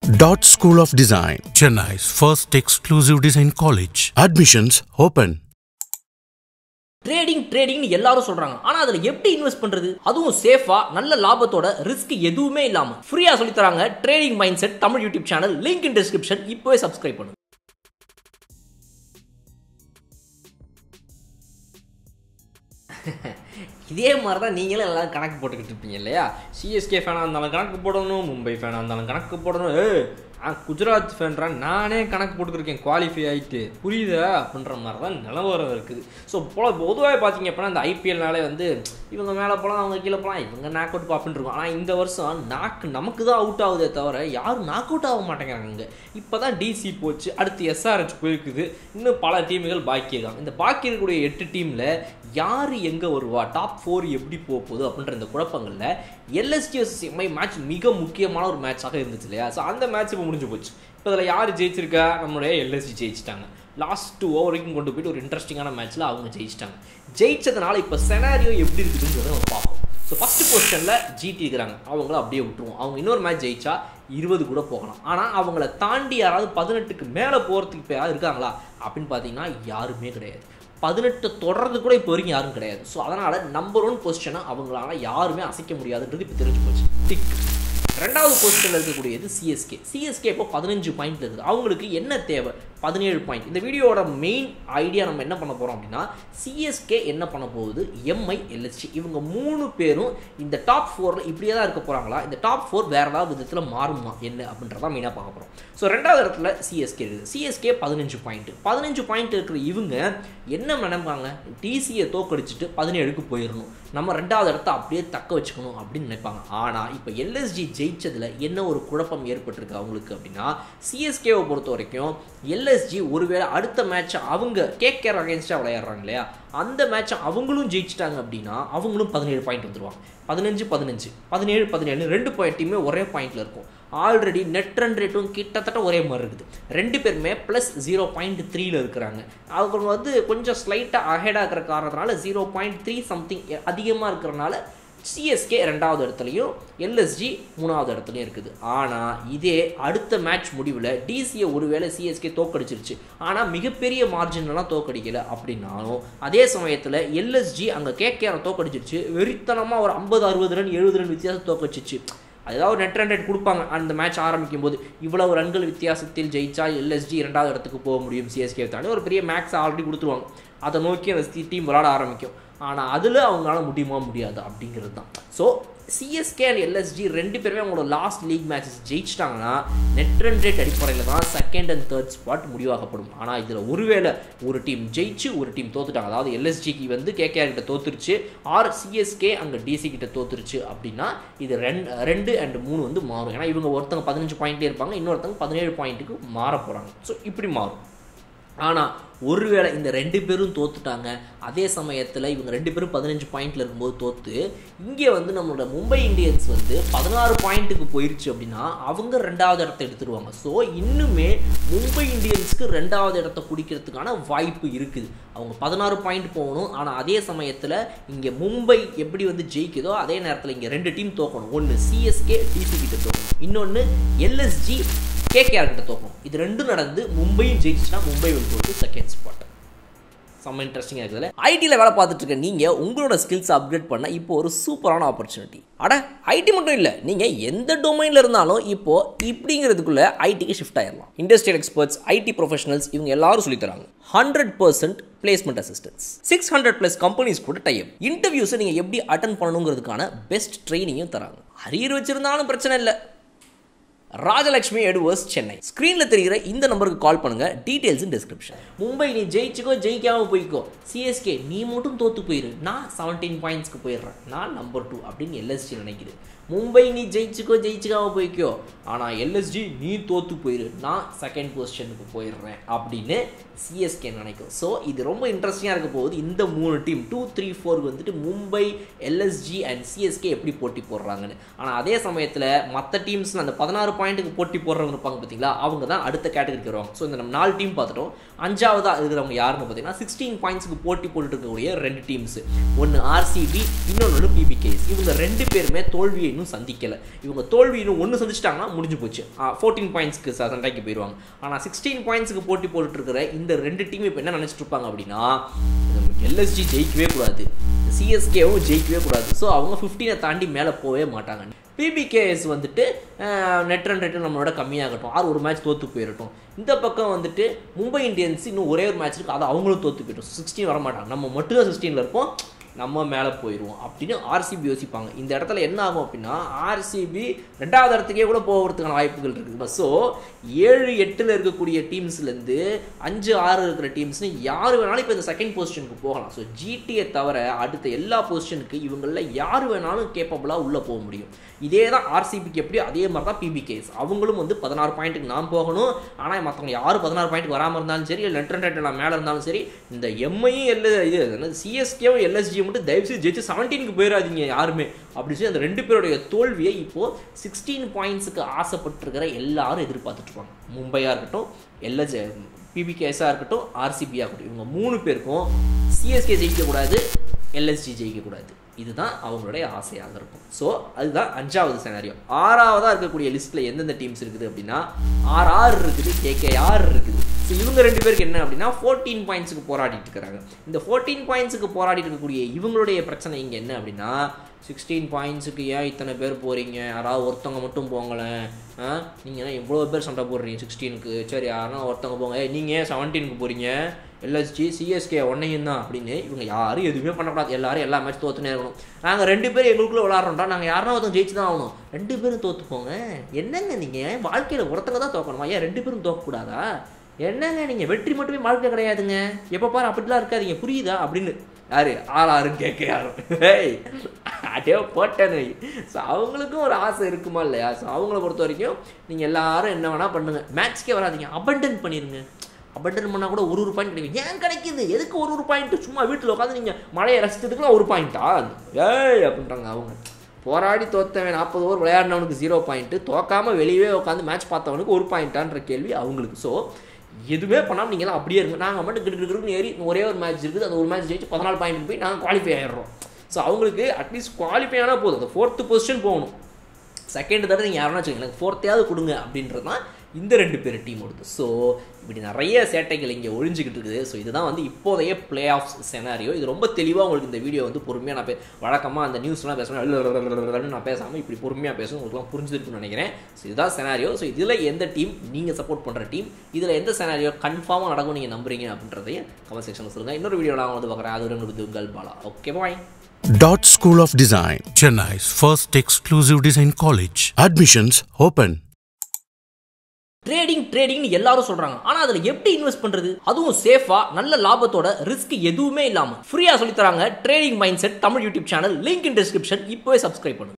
Dot School of Design. Chennai's first exclusive design college. Admissions open. Trading ட்ரேடிங்னு எல்லாரும் சொல்றாங்க ஆனா அதுல எப்படி இன்வெஸ்ட் பண்றது அதுவும் சேஃபா நல்ல லாபத்தோட ரிஸ்க் எதுவுமே இல்லாம ஃப்ரீயா சொல்லி தராங்க trading mind set Tamil YouTube channel link in description இப்போவே சப்ஸ்கிரைப் பண்ணுங்க இதே மாதிரி தான் நீங்களும் எல்லாரும் கணக்கு போட்டுக்கிட்டு இருப்பீங்க இல்லையா சிஎஸ்கே ஃபேனாக இருந்தாலும் கணக்கு போடணும் மும்பை ஃபேனாக இருந்தாலும் கணக்கு போடணும் ஏ நான் குஜராத் ஃபேன்றான் நானே கணக்கு போட்டுக்கிருக்கேன் குவாலிஃபை ஆகிட்டு புரியுதா அப்படின்ற மாதிரி தான் நிலவரம் இருக்குது ஸோ போல பொதுவாக பார்த்தீங்க அப்படின்னா இந்த ஐபிஎல்னாலே வந்து இவங்க மேலே போகலாம் அவங்க கீழே போகலாம் இவங்க நாக் அவுட் பார்ப்புன்னு இருக்கும் ஆனால் இந்த வருஷம் நாக்கு நமக்கு தான் அவுட் ஆகுதே தவிர யாரும் நாக் அவுட் ஆக மாட்டேங்கிறாங்க இங்கே இப்போ தான் டிசி போச்சு அடுத்து எஸ்ஆர்ஹெச் போயிருக்குது இன்னும் பல டீமுகள் பாக்கி இருக்காங்க இந்த பாக்கி இருக்கக்கூடிய எட்டு டீமில் யார் எங்கே வருவா டாப் ஃபோர் எப்படி போக போகுது அப்படின்ற இந்த குழப்பங்களில் எல்எஸ்டி எம்ஐ மேட்ச் மிக முக்கியமான ஒரு மேட்சாக இருந்துச்சு இல்லையா ஸோ அந்த மேட்ச் இப்போ முடிஞ்சு போச்சு இப்போ இதில் யார் ஜெயிச்சிருக்கா நம்மளுடைய எல்எஸ்டி ஜெயிச்சிட்டாங்க லாஸ்ட் டூ ஓவர் வரைக்கும் கொண்டு போயிட்டு ஒரு இன்ட்ரெஸ்டிங்கான மேட்ச்சில் அவங்க ஜெயிச்சிட்டாங்க ஜெயிச்சதுனால இப்போ செனாரியோ எப்படி இருக்குதுன்றதை நம்ம பார்ப்போம் ஸோ ஃபஸ்ட்டு பொசிஷனில் ஜிடி இருக்கிறாங்க அவங்கள அப்படியே விட்டுருவோம் அவங்க இன்னொரு மேட்ச் ஜெயிச்சா இருபது கூட போகலாம் ஆனால் அவங்கள தாண்டி யாராவது பதினெட்டுக்கு மேலே போகிறதுக்கு இப்போ யாராவது இருக்காங்களா அப்படின்னு பார்த்தீங்கன்னா யாருமே கிடையாது பதினெட்டு தொடர்றது கூட இப்போ வரைக்கும் யாரும் கிடையாது ஸோ அதனால் நம்பர் ஒன் பொசிஷனை அவங்களால யாருமே அசைக்க முடியாதுன்றது இப்போ தெரிஞ்சு போச்சு டிக் ரெண்டாவது பொசிஷனில் இருக்கக்கூடியது சிஎஸ்கே சிஎஸ்கே இப்போ பதினஞ்சு பாயிண்ட் இருக்குது அவங்களுக்கு என்ன தேவை பதினேழு பாயிண்ட் இந்த வீடியோட மெயின் ஐடியா நம்ம என்ன பண்ண போகிறோம் அப்படின்னா சிஎஸ்கே என்ன பண்ண போகுது எம்ஐ எல்எஸ்டி இவங்க மூணு பேரும் இந்த டாப் ஃபோரில் இப்படியே தான் இருக்க போகிறாங்களா இந்த டாப் ஃபோர் வேறு ஏதாவது விதத்தில் மாறுமா என்ன அப்படின்றத மெயினாக பார்க்க போகிறோம் ஸோ ரெண்டாவது இடத்துல சிஎஸ்கே இருக்குது சிஎஸ்கே பதினஞ்சு பாயிண்ட் பதினஞ்சு பாயிண்ட் இருக்கிற இவங்க என்ன நினைப்பாங்க டிசியை தோக்கடிச்சிட்டு பதினேழுக்கு போயிடணும் நம்ம ரெண்டாவது இடத்த அப்படியே தக்க வச்சுக்கணும் அப்படின்னு நினைப்பாங்க ஆனால் இப்போ எல்எஸ்ஜி ஜெயிச்சதில் என்ன ஒரு குழப்பம் ஏற்பட்டிருக்கு அவங்களுக்கு அப்படின்னா சிஎஸ்கேவை பொறுத்த வரைக்கும் எல்எஸ்ஜி ஒருவேளை அடுத்த மேட்ச் அவங்க கேகேஆர் அகேன்ஸ்டாக விளையாடுறாங்க இல்லையா அந்த மேட்சை அவங்களும் ஜெயிச்சிட்டாங்க அப்படின்னா அவங்களும் பதினேழு பாயிண்ட் வந்துருவாங்க பதினஞ்சு பதினஞ்சு பதினேழு பதினேழு ரெண்டு பாயிண்ட்டுமே ஒரே பாயிண்டில் இருக்கும் ஆல்ரெடி நெட் ரன் ரேட்டும் கிட்டத்தட்ட ஒரே மாதிரி இருக்குது ரெண்டு பேருமே ப்ளஸ் ஜீரோ பாயிண்ட் த்ரீல இருக்கிறாங்க அவங்க வந்து கொஞ்சம் ஸ்லைட்டாக அஹெடாக இருக்கிற காரணத்தினால ஜீரோ பாயிண்ட் த்ரீ சம்திங் அதிகமாக இருக்கிறனால சிஎஸ்கே ரெண்டாவது இடத்துலையும் எல்எஸ்ஜி மூணாவது இடத்துலையும் இருக்குது ஆனால் இதே அடுத்த மேட்ச் முடிவில் டிசியை ஒருவேளை சிஎஸ்கே தோக்கடிச்சிருச்சு ஆனால் மிகப்பெரிய மார்ஜின்லாம் தோக்கடிக்கல அப்படின்னாலும் அதே சமயத்தில் எல்எஸ்ஜி அங்கே கேகேஆரை தோக்கடிச்சிருச்சு வெறித்தனமாக ஒரு ஐம்பது அறுபது ரன் எழுபது ரன் வித்தியாசம் தோக்கடிச்சிச்சு ஏதாவது நெட் ரன் ரேட் கொடுப்பாங்க அந்த மேட்ச் ஆரம்பிக்கும் போது இவ்வளவு ரன்கள் வித்தியாசத்தில் ஜெயிச்சா எல்எஸ்ஜி இரண்டாவது இடத்துக்கு போக முடியும் சிஎஸ்கே தாண்டி ஒரு பெரிய மேக்ஸ் ஆல்ரெடி கொடுத்துருவாங்க அதை நோக்கி அந்த டீம் விளாட ஆரம்பிக்கும் ஆனால் அதில் அவங்களால முடியுமா முடியாது அப்படிங்கிறது தான் ஸோ சிஎஸ்கே அண்ட் எல்எஸ்ஜி ரெண்டு பேருமே அவங்களோட லாஸ்ட் லீக் மேட்சஸ் ஜெயிச்சிட்டாங்கன்னா நெட் ரன் ரேட் அடிப்படையில் தான் செகண்ட் அண்ட் தேர்ட் ஸ்பாட் முடிவாகப்படும் ஆனால் இதில் ஒருவேளை ஒரு டீம் ஜெயிச்சு ஒரு டீம் தோத்துட்டாங்க அதாவது எல்எஸ்ஜிக்கு வந்து கேகேஆர் கிட்ட தோத்துருச்சு ஆர் சிஎஸ்கே அங்கே டிசி கிட்ட தோத்துருச்சு அப்படின்னா இது ரெண்டு ரெண்டு அண்ட் மூணு வந்து மாறும் ஏன்னா இவங்க ஒருத்தவங்க பதினஞ்சு பாயிண்ட்டே இருப்பாங்க இன்னொருத்தவங்க பதினேழு பாயிண்ட்டுக்கு மாற போகிறாங்க ஸோ இப்படி மாறும் ஆனால் ஒருவேளை இந்த ரெண்டு பேரும் தோத்துட்டாங்க அதே சமயத்தில் இவங்க ரெண்டு பேரும் பதினஞ்சு பாயிண்டில் இருக்கும்போது தோத்து இங்கே வந்து நம்மளோட மும்பை இந்தியன்ஸ் வந்து பதினாறு பாயிண்ட்டுக்கு போயிருச்சு அப்படின்னா அவங்க ரெண்டாவது இடத்த எடுத்துருவாங்க ஸோ இன்னுமே மும்பை இந்தியன்ஸ்க்கு ரெண்டாவது இடத்த குடிக்கிறதுக்கான வாய்ப்பு இருக்குது அவங்க பதினாறு பாயிண்ட் போகணும் ஆனால் அதே சமயத்தில் இங்கே மும்பை எப்படி வந்து ஜெயிக்குதோ அதே நேரத்தில் இங்கே ரெண்டு டீம் தோக்கணும் ஒன்று சிஎஸ்கே டிசி கிட்ட தோக்கணும் இன்னொன்று எல்எஸ்ஜி கேகேஆர் கிட்ட தோக்கும் இது ரெண்டும் நடந்து மும்பையும் ஜெயிச்சுன்னா Mumbai will go to second spot செம்ம இன்ட்ரெஸ்டிங்காக இருக்குதுல்ல ஐடியில் வேலை பார்த்துட்டு இருக்க நீங்கள் உங்களோட ஸ்கில்ஸ் அப்கிரேட் பண்ண இப்போ ஒரு சூப்பரான ஆப்பர்ச்சுனிட்டி அட ஐடி மட்டும் இல்லை நீங்கள் எந்த டொமைனில் இருந்தாலும் இப்போ இப்படிங்கிறதுக்குள்ள ஐடிக்கு ஷிஃப்ட் ஆயிடலாம் இண்டஸ்ட்ரியல் எக்ஸ்பர்ட்ஸ் ஐடி ப்ரொஃபஷனல்ஸ் இவங்க எல்லாரும் சொல்லி தராங்க hundred percent placement assistance six hundred plus companies கூட டைப் இன்டர்வியூஸை நீங்கள் எப்படி அட்டன் பண்ணணுங்கிறதுக்கான பெஸ்ட் ட்ரைனிங்கும் தராங்க அரியர் வச்சிருந்தாலும் பிரச்சனை இல்லை ராஜலட்சுமி எடுவர்ஸ் சென்னை ஸ்க்ரீனில் தெரிகிற இந்த நம்பருக்கு கால் பண்ணுங்க டீடைல்ஸ் இன் டிஸ்கிரிப்ஷன் மும்பை நீ ஜெயிச்சுக்கோ ஜெயிக்காம போய்க்கோ சிஎஸ்கே நீ மட்டும் தோத்து போயிரு நான் செவன்டீன் பாயிண்ட்ஸ்க்கு போயிடுறேன் நான் நம்பர் டூ அப்படின்னு எல்எஸ்டி நினைக்குது மும்பை நீ ஜெயிச்சுக்கோ ஜெயிச்சுக்காம போய்க்கோ ஆனால் எல்எஸ்ஜி நீ தோத்து போயிரு நான் செகண்ட் பொசிஷனுக்கு போயிடுறேன் அப்படின்னு சிஎஸ்கே நினைக்கும் ஸோ இது ரொம்ப இன்ட்ரெஸ்டிங்காக இருக்க போகுது இந்த மூணு டீம் டூ த்ரீ ஃபோர் வந்துட்டு மும்பை எல்எஸ்ஜி அண்ட் சிஎஸ்கே எப்படி போட்டி போடுறாங்கன்னு ஆனால் அதே சமயத்தில் மற்ற டீம்ஸ் அந்த பதினாறு பாயிண்ட்டுக்கு போட்டி போடுறவங்க இருப்பாங்க பார்த்தீங்களா அவங்க தான் அடுத்த கேட்டகரிக்கு வருவாங்க ஸோ இந்த நம்ம நாலு டீம் பார்த்துட்டோம் அஞ்சாவதாக இருக்கிறவங்க யாருன்னு பார்த்தீங்கன்னா சிக்ஸ்டீன் பாயிண்ட்ஸ்க்கு போட்டி போட்டுட்டு இருக்கக்கூடிய ரெண்டு டீம்ஸ் ஒன்று ஆர்சிபி இன்னொன்று பிபிகேஸ் இவங்க ரெண்டு பேருமே தோல்வியை இன்னும் சந்திக்கலை இவங்க தோல்வி இன்னும் ஒன்று சந்திச்சிட்டாங்கன்னா முடிஞ்சு போச்சு ஃபோர்டீன் பாயிண்ட்ஸ்க்கு சண்டைக்கு போயிடுவாங்க ஆனால் சிக்ஸ்டீன் பாயிண்ட்ஸுக்கு போட்டி போட்டுட்டு இருக்கிற இந்த ரெண்டு டீம் இப்போ என்ன நினச்சிட்டு இருப்பாங்க அப்படின்னா எல்எஸ்ஜி ஜெயிக்கவே கூடாது சிஎஸ்கேவும் ஜெயிக்கவே கூடாது ஸோ அவங்க ஃபிஃப்டீனை தாண்டி மேலே போகவே மாட்டாங்க பிபிகேஎஸ் வந்துட்டு நெட் ரன் ரேட்டு நம்மளோட கம்மியாகட்டும் ஆறு ஒரு மேட்ச் தோற்று போயிடட்டும் இந்த பக்கம் வந்துட்டு மும்பை இந்தியன்ஸ் இன்னும் ஒரே ஒரு மேட்ச் இருக்குது அதை அவங்களும் தோற்று போயிட்டோம் சிக்ஸ்டீன் வர மாட்டாங்க நம்ம மட்டும் தான் சிக்ஸ்டீனில் இருப்போம் நம்ம மேலே போயிடுவோம் அப்படின்னு ஆர்சிபி யோசிப்பாங்க இந்த இடத்துல என்ன ஆகும் அப்படின்னா ஆர்சிபி ரெண்டாவது இடத்துக்கே கூட போகிறதுக்கான வாய்ப்புகள் இருக்குது ஸோ ஏழு எட்டில் இருக்கக்கூடிய டீம்ஸ்லேருந்து அஞ்சு ஆறு இருக்கிற டீம்ஸ்னு யார் வேணாலும் இப்போ இந்த செகண்ட் பொசிஷனுக்கு போகலாம் ஸோ ஜிடியை தவிர அடுத்த எல்லா பொசிஷனுக்கு இவங்களில் யார் வேணாலும் கேப்பபிளாக உள்ளே போக முடியும் இதே தான் ஆர்சிபிக்கு எப்படி அதே மாதிரி தான் பிபிகேஸ் அவங்களும் வந்து பதினாறு பாயிண்ட்டுக்கு நான் போகணும் ஆனால் மற்றவங்க யார் பதினாறு பாயிண்ட் வராமல் இருந்தாலும் சரி இல்லை லெட்டர் ரேட்டில் நான் மேலே இருந்தாலும் சரி இந்த எம்ஐயும் எல் இது சிஎஸ்கேவும் எல்எஸ்ஜியும் மட்டும் தயவுசெய்து ஜெயிச்சு செவன்டீனுக்கு போயிடாதீங்க யாருமே அப்படி சொல்லி அந்த ரெண்டு பேருடைய தோல்வியை இப்போது சிக்ஸ்டீன் பாயிண்ட்ஸுக்கு ஆசைப்பட்டிருக்கிற எல்லாரும் எதிர்பார்த்துட்டு இருப்பாங்க மும்பையாக இருக்கட்டும் எல்எஸ் பிபிகேஸாக இருக்கட்டும் ஆர்சிபியாக இருக்கட்டும் இவங்க மூணு பேருக்கும் சிஎஸ்கே ஜெயிக்கக்கூடாது எல்எஸ்ஜி ஜெயிக்கக்கூடாது இதுதான் அவங்களுடைய ஆசையாக இருக்கும் ஸோ அதுதான் அஞ்சாவது செனாரியோ ஆறாவதாக இருக்கக்கூடிய லிஸ்ட்டில் எந்தெந்த டீம்ஸ் இருக்குது அப்படின்னா ஆர்ஆர் இருக்குது கேகேஆர் இருக்குது ஸோ இவங்க ரெண்டு பேருக்கு என்ன அப்படின்னா ஃபோர்டீன் பாயிண்ட்ஸுக்கு போராடிட்டு இருக்கிறாங்க இந்த ஃபோர்டீன் பாயிண்ட்ஸுக்கு போராடிட்டு இருக்கக்கூடிய இவங்களுடைய பிரச்சனை இங்கே என்ன அப்படின்னா சிக்ஸ்டீன் பாயிண்ட்ஸுக்கு ஏன் இத்தனை பேர் போகிறீங்க யாராவது ஒருத்தவங்க மட்டும் போங்களேன் ஆ நீங்கள் என்ன இவ்வளோ பேர் சண்டை போடுறீங்க சிக்ஸ்டீனுக்கு சரி யாருன்னா ஒருத்தவங்க போங்க ஏய் நீங்கள் ஏன் செவன்டீனுக்கு போகிறீங்க எல்எஸ்ஜி சிஎஸ்கே ஒன்னையும் தான் அப்படின்னு இவங்க யாரும் எதுவுமே பண்ணக்கூடாது எல்லாரும் எல்லா மேட்ச் தோத்துனே இருக்கணும் நாங்கள் ரெண்டு பேரும் எங்களுக்குள்ளே விளாட்றோம்டா நாங்கள் யாருன்னா ஒருத்தவங்க ஜெயிச்சு தான் ஆகணும் ரெண்டு பேரும் தோற்றுப்போங்க என்னங்க நீங்கள் வாழ்க்கையில் ஒருத்தங்க தான் தோக்கணுமா ஏன் ரெண்டு பேரும் தோக்கக்கூடாதா என்னங்க நீங்கள் வெற்றி மட்டுமே வாழ்க்கை கிடையாதுங்க எப்போ பாரு அப்படிலாம் இருக்காதீங்க புரியுதா அப்படின்னு யாரு ஆள் ஆறுன்னு கேட்க யாரும் ஏய் அதே போட்டேன்னு ஸோ அவங்களுக்கும் ஒரு ஆசை இருக்குமா இல்லையா ஸோ அவங்கள பொறுத்த வரைக்கும் நீங்கள் எல்லாரும் என்ன வேணால் பண்ணுங்கள் மேட்ச்க்கே வராதீங்க அபண்டன் பண்ணிடுங்க அபண்டன் பண்ணால் கூட ஒரு ஒரு பாயிண்ட் கிடைக்கும் ஏன் கிடைக்குது எதுக்கு ஒரு ஒரு பாயிண்ட் சும்மா வீட்டில் உட்காந்து நீங்கள் மழையை ரசித்ததுக்குலாம் ஒரு பாயிண்ட்டா ஏய் அப்படின்றாங்க அவங்க போராடி தோத்தவன் நாற்பது ஓவர் விளையாடினவனுக்கு ஜீரோ பாயிண்ட்டு தோக்காமல் வெளியவே உட்காந்து மேட்ச் பார்த்தவனுக்கு ஒரு பாயிண்ட்டான்ற கேள்வி அவங்களுக்கு ஸோ எதுவுமே பண்ணாமல் நீங்களாம் அப்படியே இருங்க நாங்கள் மட்டும் கிட்டு கிட்டுன்னு ஏறி ஒரே ஒரு மேட்ச் இருக்குது அந்த ஒரு மேட்ச் ஜெயிச்சு பதினாலு பாயிண்ட் போய் நாங்கள் குவாலிஃபை ஆயிடுறோம் ஸோ அவங்களுக்கு அட்லீஸ்ட் குவாலிஃபை ஆனால் போதும் அந்த ஃபோர்த்து பொசிஷன் போகணும் செகண்ட் தடவை நீங்கள் யாருன்னா வச்சுக்கோங்க எனக்கு ஃபோர்த்தையாவது கொடுங்க அப்படின்றது தான் இந்த ரெண்டு பேர் டீம் ஓடுது ஸோ இப்படி நிறைய சேட்டைகள் இங்கே ஒழிஞ்சிக்கிட்டு இருக்குது ஸோ இதுதான் வந்து இப்போதைய பிளே ஆஃப் செனாரியோ இது ரொம்ப தெளிவாக உங்களுக்கு இந்த வீடியோ வந்து பொறுமையாக நான் பே வழக்கமாக அந்த நியூஸ்லாம் பேசணும் நான் பேசாமல் இப்படி பொறுமையாக பேசணும் உங்களுக்குலாம் புரிஞ்சிருக்குன்னு நினைக்கிறேன் ஸோ இதுதான் செனாரியோ ஸோ இதில் எந்த டீம் நீங்கள் சப்போர்ட் பண்ணுற டீம் இதில் எந்த செனாரியோ கன்ஃபார்மாக நடக்கும் நீங்கள் நம்புறீங்க அப்படின்றதையும் கமெண்ட் செக்ஷனில் சொல்லுங்கள் இன்னொரு வீடியோ நான் வந்து பார்க்குறேன் அது ஒரு உங்கள் Bala okay bye Dot School of Design. Chennai's first exclusive design college. Admissions open. Trading ட்ரேடிங்னு எல்லாரும் சொல்றாங்க ஆனா அதுல எப்படி இன்வெஸ்ட் பண்றது அதுவும் சேஃபா நல்ல லாபத்தோட ரிஸ்க் எதுவுமே இல்லாம ஃப்ரீயா சொல்லி தராங்க trading mind set Tamil YouTube channel link in description இப்போவே சப்ஸ்கிரைப் பண்ணுங்க